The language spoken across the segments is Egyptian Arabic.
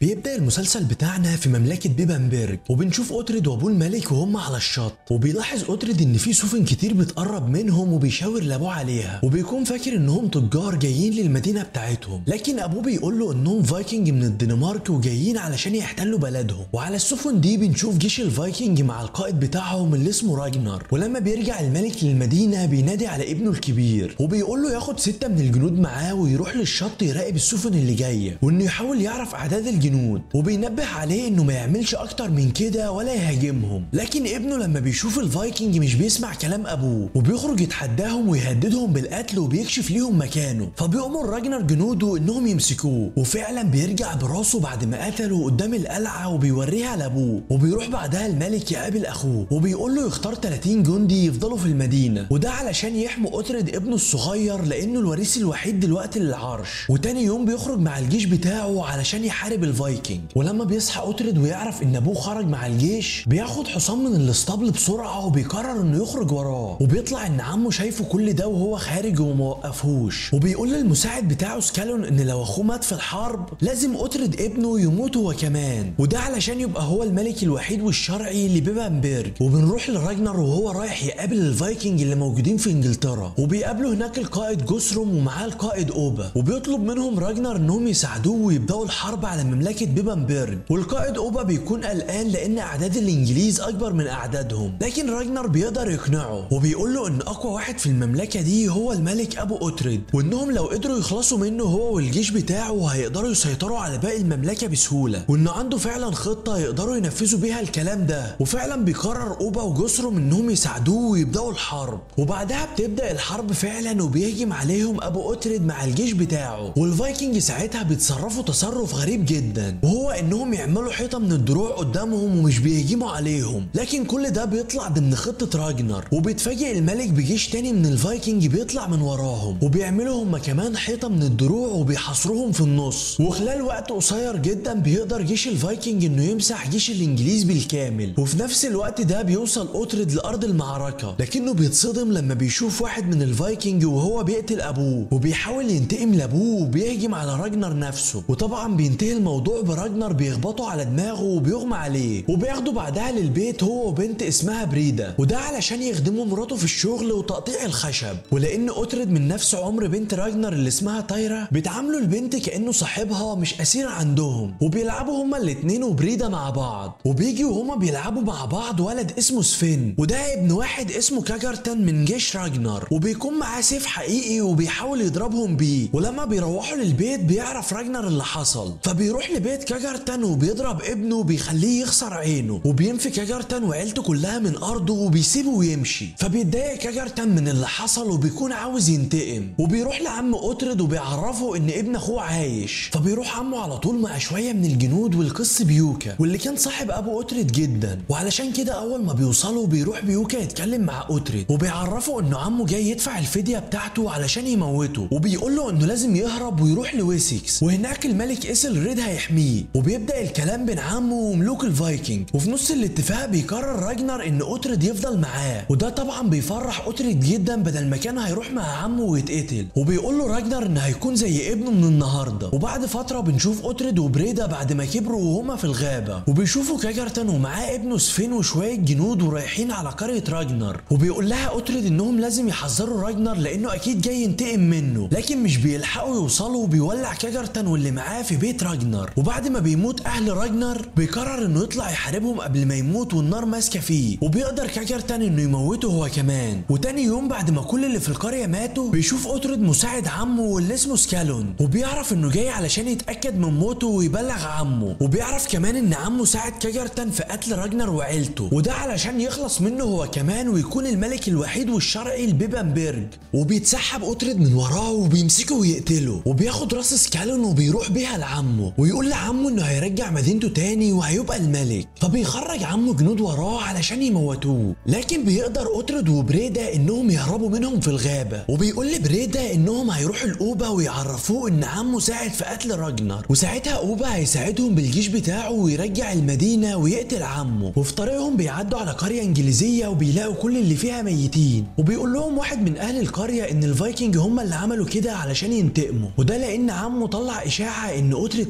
بيبدأ المسلسل بتاعنا في مملكة بيبنبرج وبنشوف أوتريد وأبوه الملك وهم على الشط وبيلاحظ أوتريد إن في سفن كتير بتقرب منهم وبيشاور لأبوه عليها وبيكون فاكر إنهم تجار جايين للمدينة بتاعتهم لكن أبوه بيقول له إنهم فايكنج من الدنمارك وجايين علشان يحتلوا بلدهم وعلى السفن دي بنشوف جيش الفايكنج مع القائد بتاعهم اللي اسمه راجنر ولما بيرجع الملك للمدينة بينادي على ابنه الكبير وبيقول له ياخد ستة من الجنود معاه ويروح للشط يراقب السفن اللي جاية وإنه يحاول يعرف أعداد الجنود وبينبه عليه إنه ما يعملش أكتر من كده ولا يهاجمهم لكن ابنه لما بيشوف الفايكنج مش بيسمع كلام أبوه وبيخرج يتحداهم ويهددهم بالقتل وبيكشف ليهم مكانه فبيأمر راجنر جنوده إنهم يمسكوه وفعلا بيرجع براسه بعد ما قتله قدام القلعة وبيوريها لأبوه وبيروح بعدها الملك يقابل أخوه وبيقول له يختار 30 جندي يفضلوا في المدينة وده علشان يحموا أوتريد ابنه الصغير لأنه الوريث الوحيد دلوقتي للعرش وتاني يوم بيخرج مع الجيش بتاعه علشان يحارب الفايكنج ولما بيصحى أوتريد ويعرف إن أبوه خرج مع الجيش بياخد حصان من الاسطبل بسرعة وبيقرر إنه يخرج وراه وبيطلع إن عمه شايفه كل ده وهو خارج وما وقفهوش وبيقول للمساعد بتاعه سكالون إن لو أخوه مات في الحرب لازم أوتريد ابنه يموت هو كمان وده علشان يبقى هو الملك الوحيد والشرعي لبيبنبرج وبنروح لراجنر وهو رايح يقابل الفايكنج اللي موجودين في انجلترا وبيقابله هناك القائد جسروم ومعاه القائد اوبا وبيطلب منهم راجنر انهم يساعدوه ويبداوا الحرب على مملكه بيبنبرج والقائد اوبا بيكون قلقان لان اعداد الانجليز اكبر من اعدادهم لكن راجنر بيقدر يقنعه وبيقول له ان اقوى واحد في المملكه دي هو الملك ابو اوتريد وانهم لو قدروا يخلصوا منه هو والجيش بتاعه هيقدروا يسيطروا على باقي المملكه بسهوله وانه عنده فعلا خطه يقدروا ينفذوا بيها الكلام ده وفعلا بيقرر اوبا وجسرم انهم يساعدوه ويبداوا الحرب وبعدها بتبدا الحرب فعلا وبيهجم عليهم ابو اوتريد مع الجيش بتاعه والفايكنج ساعتها بيتصرفوا تصرف غريب جدا وهو انهم يعملوا حيطه من الدروع قدامهم ومش بيهجموا عليهم لكن كل ده بيطلع ضمن خطه راجنر وبيتفاجئ الملك بجيش تاني من الفايكنج بيطلع من وراهم وبيعملوا هم كمان حيطه من الدروع وبيحاصروهم في النص وخلال وقت قصير جدا بيقدر جيش الفايكنج انه يمسح جيش الانجليز بالكامل وفي نفس الوقت ده بيوصل اوتريد لارض المعركه لكنه بيتصدم لما بيشوف واحد من الفايكنج وهو بيقتل ابوه وبيحاول ينتقم لابوه وبيهجم على راجنر نفسه وطبعا بينتهي الموضوع براجنر بيخبطه على دماغه وبيغمى عليه وبياخده بعدها للبيت هو وبنت اسمها بريدا وده علشان يخدموا مراته في الشغل وتقطيع الخشب ولان اوتريد من نفس عمر بنت راجنر اللي اسمها تايرا بيتعاملوا البنت كانه صاحبها مش اسير عندهم وبيلعبوا هما الاتنين وبريدا مع بعض وبيجي وهما بيلعبوا مع بعض ولد اسمه سفين وده ابن واحد اسمه كاجرتن من جيش راجنر وبيكون معاه سيف حقيقي وبيحاول يضربهم بيه ولما بيروحوا للبيت بيعرف راجنر اللي حصل فبيروح لبيت كاجرتن وبيضرب ابنه وبيخليه يخسر عينه وبينفي كاجرتن وعيلته كلها من ارضه وبيسيبه ويمشي فبيتضايق كاجرتن من اللي حصل وبيكون عاوز ينتقم وبيروح لعم اوتريد وبيعرفه ان ابن اخوه عايش فبيروح عمه على طول مع شويه من الجنود والقس بيوكا واللي كان صاحب ابو اوتريد جدا وعلشان كده اول ما بيوصلوا بيروح بيوكا يتكلم مع اوتريد وبيعرفه انه عمه جاي يدفع الفديه بتاعته علشان يموته وبيقول له انه لازم يهرب ويروح لويسكس وهناك الملك اسل ريد هيحميه وبيبدا الكلام بين عمه وملوك الفايكنج وفي نص الاتفاق بيقرر راجنر ان اوتريد يفضل معاه وده طبعا بيفرح اوتريد جدا بدل ما كان هيروح مع عمه ويتقتل وبيقول له راجنر ان هيكون زي ابنه من النهارده وبعد فتره بنشوف اوتريد وبريدا بعد ما كبروا وهما في الغابه وبيشوفوا كاجرتن ومعاه ابنه سفين وشويه جنود ورايحين على قريه راجنر وبيقول لها اوتريد انهم لازم يحذروا راجنر لانه اكيد جاي ينتقم منه لكن مش بيلحقوا يوصلوا وبيولع كاجرتن واللي معاه في بيت راجنر وبعد ما بيموت اهل راجنر بيقرر انه يطلع يحاربهم قبل ما يموت والنار ماسكه فيه وبيقدر كاجرتن انه يموته هو كمان وتاني يوم بعد ما كل اللي في القريه ماتوا بيشوف اوتريد مساعد عمه واللي اسمه سكالون وبيعرف انه جاي علشان يتاكد من موته ويبلغ عمه وبيعرف كمان ان عمه ساعد كاجرتن في قتل راجنر وعيلته وده علشان يخلص منه هو كمان ويكون الملك الوحيد والشرعي لبيبنبرج وبيتسحب اوتريد من وراه وبيمسكه ويقتله وبياخد راس سكالون وبيروح بيها لعمه ويقول لعمه انه هيرجع مدينته تاني وهيبقى الملك فبيخرج عمه جنود وراه علشان يموتوه لكن بيقدر اوتريد وبريدا انهم يهربوا منهم في الغابه وبيقول لبريدا انهم هيروحوا الاوبا ويعرفوه ان عمه ساعد في قتل راجنر وساعتها اوبا هيساعدهم بالجيش بتاعه ويرجع المدينه ويقتل عمه وفي طريقهم بيعدوا على قريه انجليزيه وبيلاقوا كل اللي فيها ميتين وبيقول لهم واحد من اهل القريه ان الفايكنج هم اللي عملوا كده علشان ينتقموا وده لان عمه طلع اشاعه ان اوتريد خان راجنر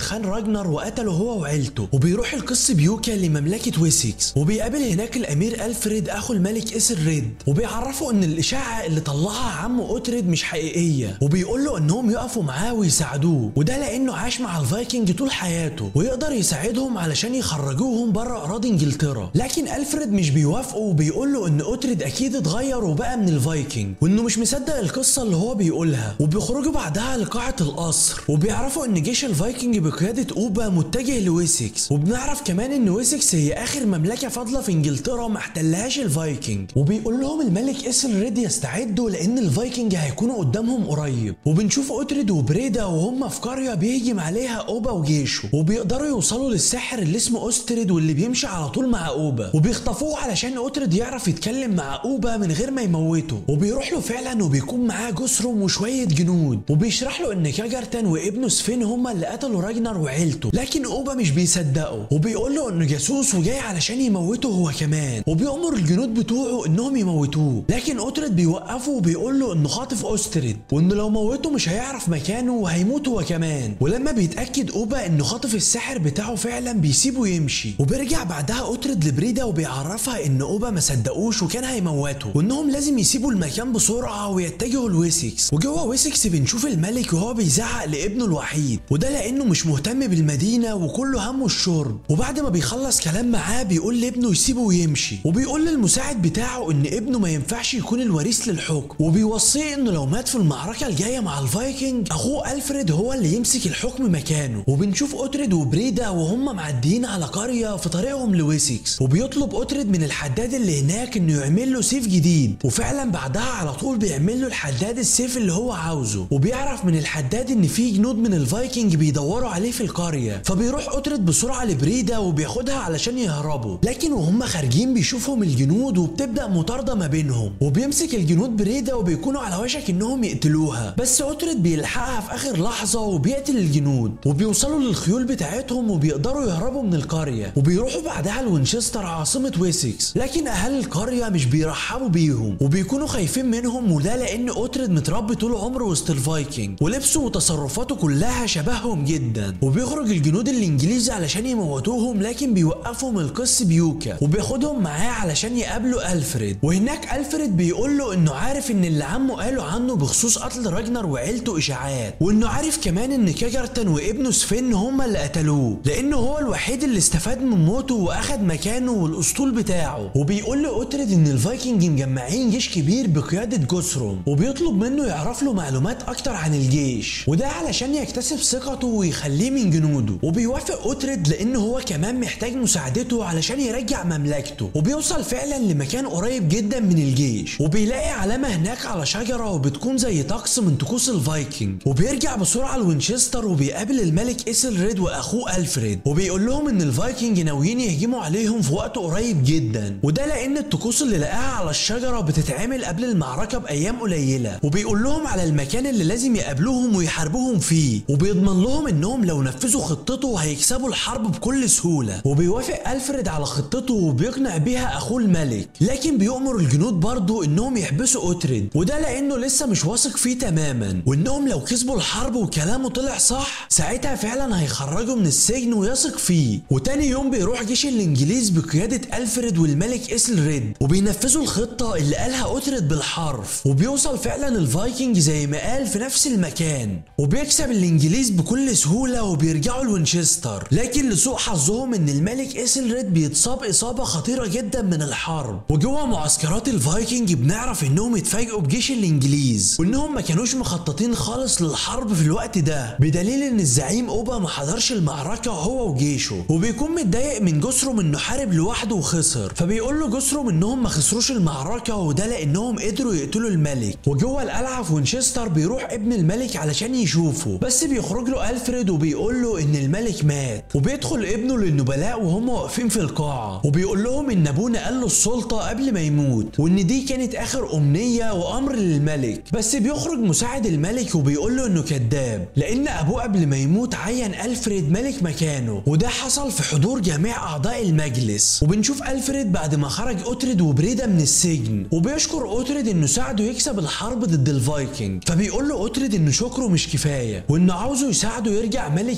راجنر وقتله هو وعيلته وبيروح القس بيوكا لمملكة ويسكس وبيقابل هناك الأمير ألفريد أخو الملك إسر ريد وبيعرفه إن الإشاعة اللي طلعها عمه أوتريد مش حقيقية وبيقول له إنهم يقفوا معاه ويساعدوه وده لأنه عاش مع الفايكنج طول حياته ويقدر يساعدهم علشان يخرجوهم بره أراضي إنجلترا لكن ألفريد مش بيوافقه وبيقول له إن أوتريد أكيد اتغير وبقى من الفايكنج وإنه مش مصدق القصة اللي هو بيقولها وبيخرجوا بعدها لقاعة القصر وبيعرفوا إن جيش الفايكنج بقيادة أوبا متجه لويسكس وبنعرف كمان إن ويسكس هي آخر مملكة فاضلة في إنجلترا ما احتلهاش الفايكنج وبيقول لهم الملك إسل ريد يستعدوا لأن الفايكنج هيكونوا قدامهم قريب وبنشوف أوتريد وبريدا وهم في قرية بيهجم عليها أوبا وجيشه وبيقدروا يوصلوا للساحر اللي اسمه أوستريد واللي بيمشي على طول مع أوبا وبيخطفوه علشان أوتريد يعرف يتكلم مع أوبا من غير ما يموته وبيروح له فعلا وبيكون معاه جسرم وشوية جنود وبيشرح له إن كاجرتن وابنه سفين هما اللي قتلوا راجنر وعيلته لكن أوبا مش بيصدقه وبيقول له إنه جاسوس وجاي علشان يموته هو كمان وبيأمر الجنود بتوعه إنهم يموتوه لكن أوتريد بيوقفه وبيقول له إنه خاطف أوستريد وإنه لو موته مش هيعرف مكانه وهيموت هو كمان ولما بيتأكد أوبا إنه خاطف الساحر بتاعه فعلا بيسيبه يمشي وبيرجع بعدها أوتريد لبريدا وبيعرفها إن أوبا ما صدقوش وكان هيموته وإنهم لازم يسيبوا المكان بسرعة ويتجهوا لويسكس وجوه ويسكس بنشوف الملك وهو بيزعق لابنه الوحيد وده لأنه مش مهتم بالمدينة وكله همه الشرب وبعد ما بيخلص كلام معاه بيقول لابنه يسيبه ويمشي وبيقول للمساعد بتاعه إن ابنه ما ينفعش يكون الوريث للحكم وبيوصيه إنه لو مات في المعركة الجاية مع الفايكنج أخوه ألفريد هو اللي يمسك الحكم مكانه وبنشوف أوتريد وبريدا وهم معديين على قرية في طريقهم لويسكس وبيطلب أوتريد من الحداد اللي هناك إنه يعمل له سيف جديد وفعلا بعدها على طول بيعمل له الحداد السيف اللي هو عاوزه وبيعرف من الحداد إن في جنود من الفايكنج بيدوروا عليه في القرية فبيروح أوتريد بسرعة لبريدا وبياخدها علشان يهربوا لكن وهم خارجين بيشوفهم الجنود وبتبدأ مطاردة ما بينهم وبيمسك الجنود بريدا وبيكونوا على وشك إنهم يقتلوها بس أوتريد بيلحقها في آخر لحظة وبيقتل الجنود وبيوصلوا للخيول بتاعتهم وبيقدروا يهربوا من القرية وبيروحوا بعدها لوينشستر عاصمة ويسكس لكن أهل القرية مش بيرحبوا بيهم وبيكونوا خايفين منهم وده لأن أوتريد متربي طول عمره وسط الفايكنج ولبسه وتصرفاته كلها شبههم جدا وبيخرج الجنود الإنجليز علشان يموتوهم لكن بيوقفهم القس بيوكا وبياخدهم معاه علشان يقابلوا ألفريد وهناك ألفريد بيقول له إنه عارف إن اللي عمه قاله عنه بخصوص قتل راجنر وعيلته إشاعات وإنه عارف كمان إن كاجرتن وابنه سفين هما اللي قتلوه لأنه هو الوحيد اللي استفاد من موته وأخد مكانه والأسطول بتاعه وبيقول لأوتريد إن الفايكنج مجمعين جيش كبير بقيادة جسروم وبيطلب منه يعرف له معلومات أكتر عن الجيش وده علشان يكتسب ثقته ويخليه من جنوده وبيوافق أوتريد لأنه هو كمان محتاج مساعدته علشان يرجع مملكته وبيوصل فعلا لمكان قريب جدا من الجيش وبيلاقي علامة هناك على شجرة وبتكون زي طقس من طقوس الفايكنج وبيرجع بسرعة لوينشستر وبيقابل الملك إيسل ريد وأخوه ألفريد وبيقول لهم إن الفايكنج ناويين يهجموا عليهم في وقت قريب جدا وده لأن الطقوس اللي لقاها على الشجرة بتتعمل قبل المعركة بأيام قليلة وبيقول لهم على المكان اللي لازم يقابلوهم ويحاربوهم فيه وبيضمن لهم إنهم لو نفذوا خطته هيكسبوا الحرب بكل سهولة وبيوافق ألفريد على خطته وبيقنع بيها أخوه الملك لكن بيؤمر الجنود برضه إنهم يحبسوا أوتريد وده لأنه لسه مش واثق فيه تماما وإنهم لو كسبوا الحرب وكلامه طلع صح ساعتها فعلا هيخرجوا من السجن ويثق فيه وتاني يوم بيروح جيش الإنجليز بقيادة ألفريد والملك إسل ريد وبينفذوا الخطة اللي قالها أوتريد بالحرف وبيوصل فعلا الفايكنج زي ما قال في نفس المكان وبيكسب الإنجليز بكل سهولة وبيرجعوا لوينشستر لكن لسوء حظهم إن الملك إسل ريد بيتصاب إصابة خطيرة جدا من الحرب وجوه معسكرات الفايكنج بنعرف إنهم اتفاجئوا بجيش الإنجليز وإنهم ما كانوش مخططين خالص للحرب في الوقت ده بدليل إن الزعيم أوبا ما حضرش المعركة هو وجيشه وبيكون متضايق من جسرم إنه حارب لوحده وخسر فبيقول له جسرم إنهم ما خسروش المعركة وده لأنهم قدروا يقتلوا الملك وجوه القلعة في وينشستر بيروح ابن الملك علشان يشوفه بس بيخرج له ألفريد وبيقول له إن الملك مات وبيدخل ابنه للنبلاء وهم واقفين في القاعة وبيقول لهم إن أبونا قال له السلطة قبل ما يموت وإن دي كانت آخر أمنية وأمر للملك بس بيخرج مساعد الملك وبيقول له إنه كذاب لأن أبوه قبل ما يموت عين ألفريد ملك مكانه وده حصل في حضور جميع أعضاء المجلس وبنشوف ألفريد بعد ما خرج أوتريد وبريدا من السجن وبيشكر أوتريد إنه ساعده يكسب الحرب ضد الفايكنج فبيقول له أوتريد إن شكره مش كفاية وإنه عاوزه يساعده يرجع ملك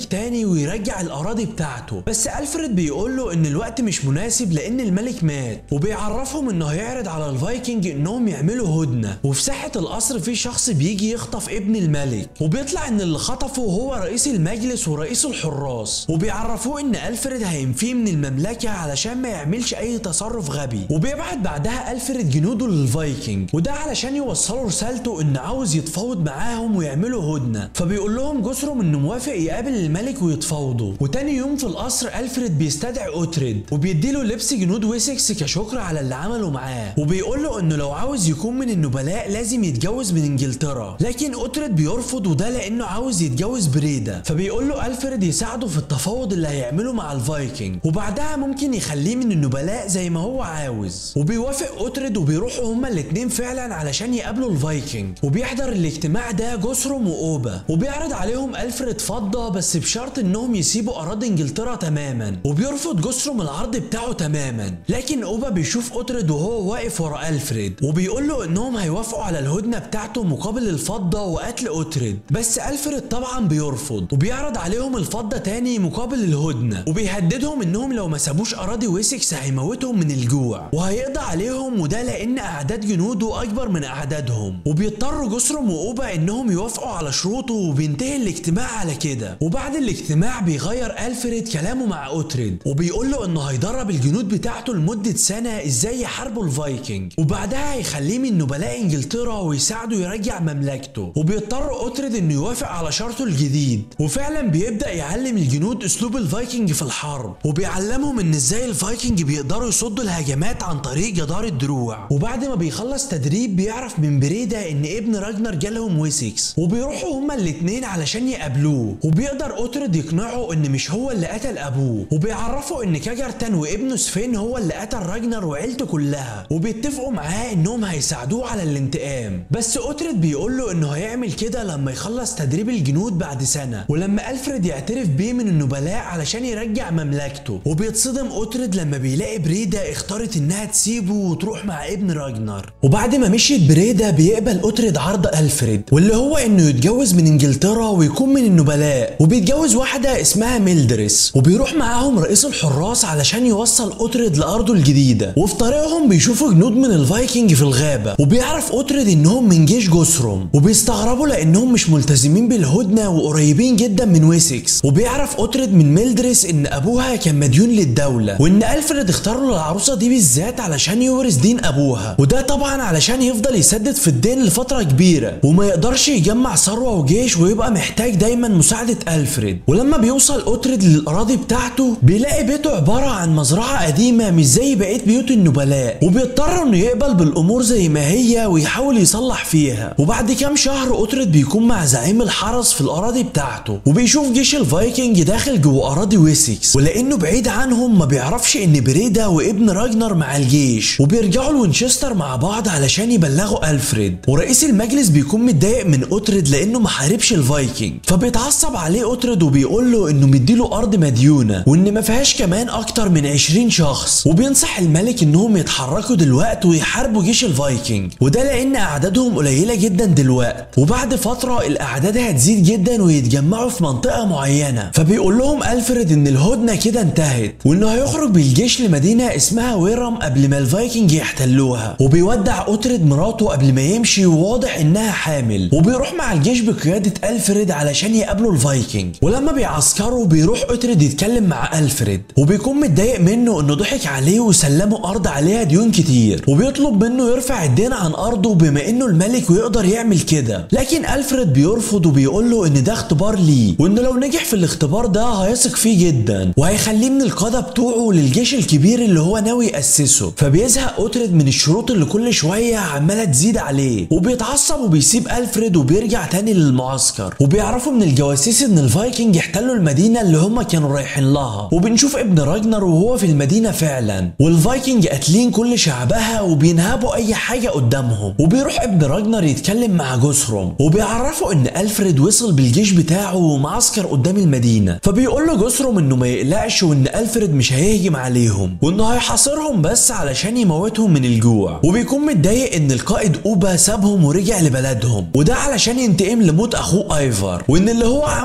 الملك تاني ويرجع الاراضي بتاعته بس الفريد بيقول له ان الوقت مش مناسب لان الملك مات وبيعرفهم انه هيعرض على الفايكنج انهم يعملوا هدنه وفي ساحه القصر في شخص بيجي يخطف ابن الملك وبيطلع ان اللي خطفه هو رئيس المجلس ورئيس الحراس وبيعرفوه ان الفريد هينفيه من المملكه علشان ما يعملش اي تصرف غبي وبيبعت بعدها الفريد جنوده للفايكنج وده علشان يوصلوا رسالته ان عاوز يتفاوض معاهم ويعملوا هدنه فبيقول لهم جسرم انه موافق يقابل الملك ويتفاوضوا وتاني يوم في القصر الفريد بيستدعي اوتريد وبيديله لبس جنود ويسكس كشكر على اللي عمله معاه وبيقول له انه لو عاوز يكون من النبلاء لازم يتجوز من انجلترا لكن اوتريد بيرفض وده لانه عاوز يتجوز بريدا فبيقول له الفريد يساعده في التفاوض اللي هيعمله مع الفايكنج وبعدها ممكن يخليه من النبلاء زي ما هو عاوز وبيوافق اوتريد وبيروحوا هما الاتنين فعلا علشان يقابلوا الفايكنج وبيحضر الاجتماع ده جسرم واوبا وبيعرض عليهم الفريد فضه بس بشرط انهم يسيبوا اراضي انجلترا تماما وبيرفض جسرم العرض بتاعه تماما لكن اوبا بيشوف اوتريد وهو واقف ورا الفريد وبيقول له انهم هيوافقوا على الهدنه بتاعته مقابل الفضه وقتل اوتريد بس الفريد طبعا بيرفض وبيعرض عليهم الفضه تاني مقابل الهدنه وبيهددهم انهم لو ما سابوش اراضي ويسكس هيموتهم من الجوع وهيقضي عليهم وده لان اعداد جنوده اكبر من اعدادهم وبيضطروا جسرم واوبا انهم يوافقوا على شروطه وبينتهي الاجتماع على كده وبعد الاجتماع بيغير الفريد كلامه مع اوتريد وبيقول له انه هيدرب الجنود بتاعته لمده سنه ازاي يحاربوا الفايكنج وبعدها هيخليه من نبلاء انجلترا ويساعده يرجع مملكته وبيضطر اوتريد انه يوافق على شرطه الجديد وفعلا بيبدا يعلم الجنود اسلوب الفايكنج في الحرب وبيعلمهم ان ازاي الفايكنج بيقدروا يصدوا الهجمات عن طريق جدار الدروع وبعد ما بيخلص تدريب بيعرف من بريدا ان ابن راجنر جالهم ويسكس وبيروحوا هما الاتنين علشان يقابلوه وبيقدر اوتريد يقنعه ان مش هو اللي قتل ابوه وبيعرفوا ان كاجرتن وابنه سفين هو اللي قتل راجنر وعيلته كلها وبيتفقوا معاه انهم هيساعدوه على الانتقام بس اوتريد بيقول له انه هيعمل كده لما يخلص تدريب الجنود بعد سنه ولما الفريد يعترف بيه من النبلاء علشان يرجع مملكته وبيتصدم اوتريد لما بيلاقي بريدا اختارت انها تسيبه وتروح مع ابن راجنر وبعد ما مشيت بريدا بيقبل اوتريد عرض الفريد واللي هو انه يتجوز من انجلترا ويكون من النبلاء وبيتجوز واحده اسمها ميلدريس وبيروح معاهم رئيس الحراس علشان يوصل اوتريد لارضه الجديده وفي طريقهم بيشوفوا جنود من الفايكنج في الغابه وبيعرف اوتريد انهم من جيش جسرم وبيستغربوا لانهم مش ملتزمين بالهدنه وقريبين جدا من ويسكس وبيعرف اوتريد من ميلدريس ان ابوها كان مديون للدوله وان الفريد اختار له العروسه دي بالذات علشان يورث دين ابوها وده طبعا علشان يفضل يسدد في الدين لفتره كبيره وما يقدرش يجمع ثروه وجيش ويبقى محتاج دايما مساعده الفريد ولما بيوصل اوتريد للاراضي بتاعته بيلاقي بيته عباره عن مزرعه قديمه مش زي بقيه بيوت النبلاء وبيضطر انه يقبل بالامور زي ما هي ويحاول يصلح فيها وبعد كام شهر اوتريد بيكون مع زعيم الحرس في الاراضي بتاعته وبيشوف جيش الفايكنج داخل جوه اراضي ويسكس ولانه بعيد عنهم ما بيعرفش ان بريدا وابن راجنر مع الجيش وبيرجعوا لوينشستر مع بعض علشان يبلغوا الفريد ورئيس المجلس بيكون متضايق من اوتريد لانه ما حاربش الفايكنج فبيتعصب عليه اوتريد وبيقول له انه مديله ارض مديونه وان ما فيهاش كمان اكتر من 20 شخص وبينصح الملك انهم يتحركوا دلوقتي ويحاربوا جيش الفايكنج وده لان اعدادهم قليله جدا دلوقتي وبعد فتره الاعداد هتزيد جدا ويتجمعوا في منطقه معينه فبيقول لهم الفريد ان الهدنه كده انتهت وانه هيخرج بالجيش لمدينه اسمها ويرم قبل ما الفايكنج يحتلوها وبيودع اوتريد مراته قبل ما يمشي وواضح انها حامل وبيروح مع الجيش بقياده الفريد علشان يقابلوا الفايكنج ولما بيعسكروا بيروح اوتريد يتكلم مع الفريد وبيكون متضايق منه انه ضحك عليه وسلمه ارض عليها ديون كتير وبيطلب منه يرفع الدين عن ارضه بما انه الملك ويقدر يعمل كده لكن الفريد بيرفض وبيقول له ان ده اختبار ليه وانه لو نجح في الاختبار ده هيثق فيه جدا وهيخليه من القاده بتوعه للجيش الكبير اللي هو ناوي ياسسه فبيزهق اوتريد من الشروط اللي كل شويه عماله تزيد عليه وبيتعصب وبيسيب الفريد وبيرجع تاني للمعسكر وبيعرفوا من الجواسيس ان الفايكنج احتلوا المدينه اللي هم كانوا رايحين لها وبنشوف ابن راجنر وهو في المدينه فعلا والفايكنج قاتلين كل شعبها وبينهبوا اي حاجه قدامهم وبيروح ابن راجنر يتكلم مع جسروم وبيعرفوا ان الفريد وصل بالجيش بتاعه ومعسكر قدام المدينه فبيقول له جسروم انه ما يقلقش وان الفريد مش هيهجم عليهم وانه هيحاصرهم بس علشان يموتهم من الجوع وبيكون متضايق ان القائد اوبا سابهم ورجع لبلدهم وده علشان ينتقم لموت اخوه ايفر وان اللي هو عمله ده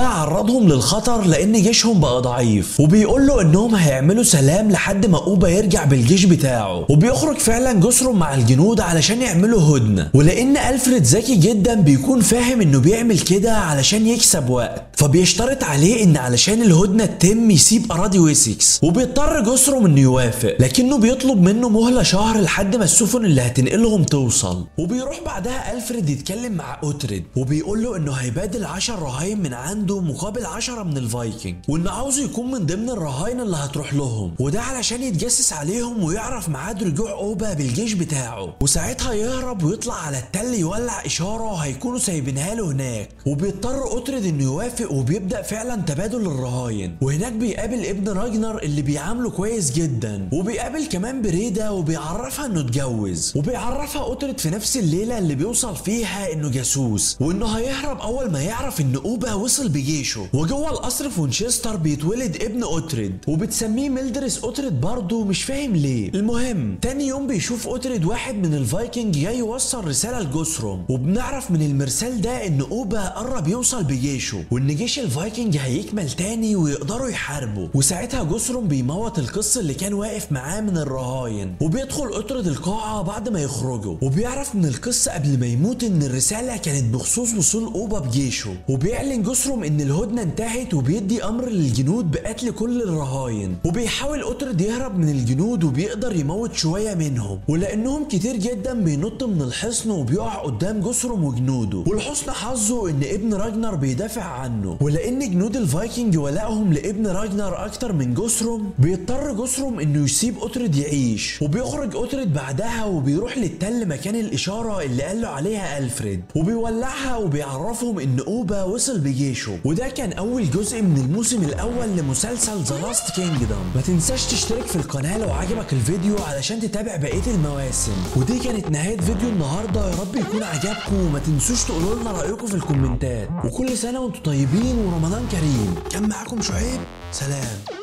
عرضهم للخطر لان جيشهم بقى ضعيف وبيقول له انهم هيعملوا سلام لحد ما اوبا يرجع بالجيش بتاعه وبيخرج فعلا جسرهم مع الجنود علشان يعملوا هدنه ولان الفريد ذكي جدا بيكون فاهم انه بيعمل كده علشان يكسب وقت فبيشترط عليه ان علشان الهدنه تتم يسيب اراضي ويسكس وبيضطر جسرهم انه يوافق لكنه بيطلب منه مهله شهر لحد ما السفن اللي هتنقلهم توصل وبيروح بعدها الفريد يتكلم مع اوتريد وبيقول له انه هيبادل 10 رهاين من عنده مقابل 10 من الفايكنج وانه عاوزه يكون من ضمن الرهاين اللي هتروح لهم وده علشان يتجسس عليهم ويعرف ميعاد رجوع اوبا بالجيش بتاعه وساعتها يهرب ويطلع على التل يولع اشاره هيكونوا سايبينها له هناك وبيضطر اوتريد انه يوافق وبيبدا فعلا تبادل الرهاين وهناك بيقابل ابن راجنر اللي بيعامله كويس جدا وبيقابل كمان بريدا وبيعرفها انه اتجوز وبيعرفها اوتريد في نفس الليله اللي بيوصل فيها انه جاسوس وانه هيهرب اول ما يعرف ان اوبا وصل بجيشه وجوه القصر في وينشستر بيتولد ابن اوتريد وبتسميه ميلدرس اوتريد برضه مش فاهم ليه المهم تاني يوم بيشوف اوتريد واحد من الفايكنج جاي يوصل رساله لجسروم وبنعرف من المرسال ده ان اوبا قرب يوصل بجيشه وان جيش الفايكنج هيكمل تاني ويقدروا يحاربوا وساعتها جسروم بيموت القس اللي كان واقف معاه من الرهاين وبيدخل اوتريد القاعه بعد ما يخرجوا وبيعرف من القس قبل ما يموت ان الرساله كانت بخصوص وصول اوبا بجيشه وبيعلن جسروم ان الهدنه انتهت وبيدي امر للجنود بقتل كل الرهاين وبيحاول اوتريد يهرب من الجنود وبيقدر يموت شويه منهم ولانهم كتير جدا بينط من الحصن وبيقع قدام جسروم وجنوده ولحسن حظه ان ابن راجنر بيدافع عنه ولان جنود الفايكنج ولائهم لابن راجنر اكتر من جسروم بيضطر جسروم انه يسيب اوتريد يعيش وبيخرج اوتريد بعدها وبيروح للتل مكان الاشاره اللي قال له عليها الفريد وبيولعها وبيعرفهم ان اوبا وصل بجيشه وده كان اول جزء من الموسم الاول لمسلسل ذا لاست كينجدم ما تنساش تشترك في القناه لو عجبك الفيديو علشان تتابع بقيه المواسم ودي كانت نهايه فيديو النهارده يا رب يكون عجبكم وما تنسوش تقولوا لنا رايكم في الكومنتات وكل سنه وانتم طيبين ورمضان كريم كان معاكم شعيب سلام